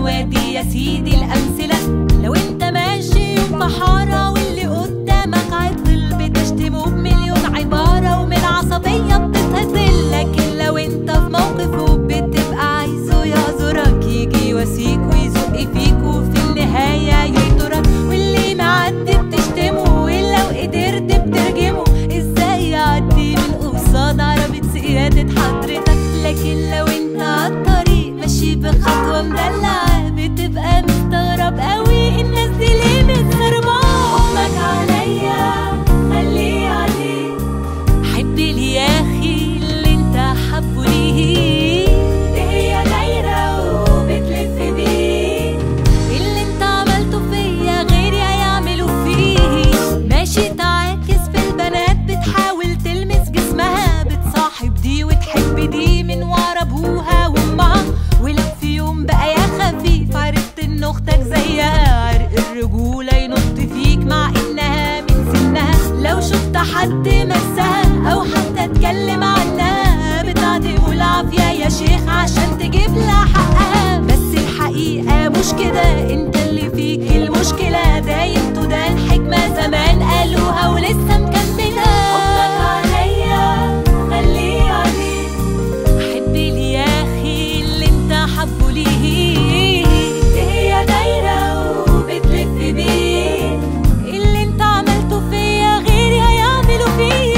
وادي يا سيدي الأمثلة لو انت ماشي يوم في حارة واللي قدامك عطل بتشتمه بمليون عبارة ومن العصبية بتتهزل لكن لو انت في موقفه بتبقى عايزه يعذرك يجي يواسيك ويزق فيك وفي النهاية يقدرك واللي معدي بتشتمه ولو قدرت بترجمه ازاي يعدي من قصاد عربة سيادة حضرتك لكن لو انت عالطريق ماشي بخطوة مدلعة بتبقى مستغرب قوي الناس دي ليه متسربة حكمك عليا خليه عليك حب لي يا اخي اللي انت حبه ليه دي هي دايرة وبتلف بيه اللي انت عملته فيا غيري هيعملوا فيه ماشي تعاكس في البنات بتحاول تلمس جسمها بتصاحب دي وتحب دي من ورا ابوها وامها ولو في يوم بقى يا خفيف عرفت ان اختك زيها عرق الرجولة ينط فيك مع انها من سنها لو شفت حد مسها او حتى اتكلم عنها بتعدي والعافية يا شيخ عشان تجيب لها حقها بس الحقيقة مش كده انت اللي فيك المشكلة دايم ده الحكمة زمان قالوها ولسه مكملة حبك عليا خليه عليك حب لي يا اخي اللي انت حبه ليه دي هي دايرة وبتلف بيه اللي انت عملته فيا غيري هيعملوا فيه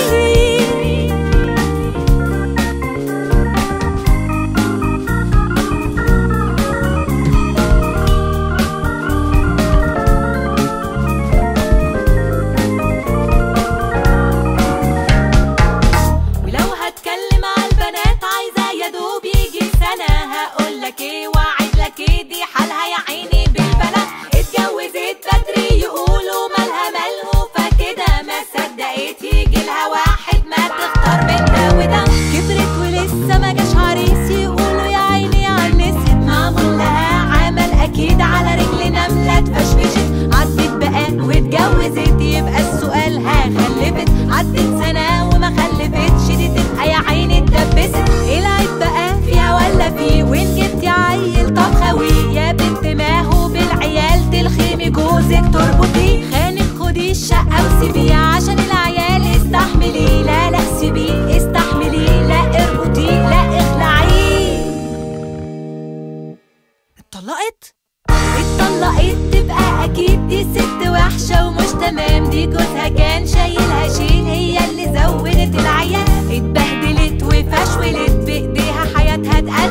ولو هتكلم على البنات عايزة يا دوب يجي سنة هقولك ايه واعدلك ايه دي حالها يا عيني بالبلا اتجوزت بدري يقولوا مالها ملهوفة كده ما صدقت يجيلها واحد ما تختار من ده وده كبرت ولسه ما جاش عريس يقولوا يا عيني عنست معمول لها عمل اكيد على رجل نملة اتفشفشت عدت بقى واتجوزت يبقى السؤال ها خلفت عدت سنة وما خلفتش دي تبقى يا عيني اتدبست ايه العيب بقى فيها ولا فيه وين جبتي عيل طب خوي يا بنت ما هو بالعيال تلخيمي جوزك تربطيه خانك خدي الشقة وسيبيه عشان العيال استحملي لا لا سيبيه استحملي لا اربطي لا اخلعيه اتطلقت؟ اتطلقت تبقى اكيد دي ست وحشة ومش تمام دي جوزها كان شايلها شيل هي اللي زودت العيال اتبهدلت وفشولت بايديها حياتها اتقلبت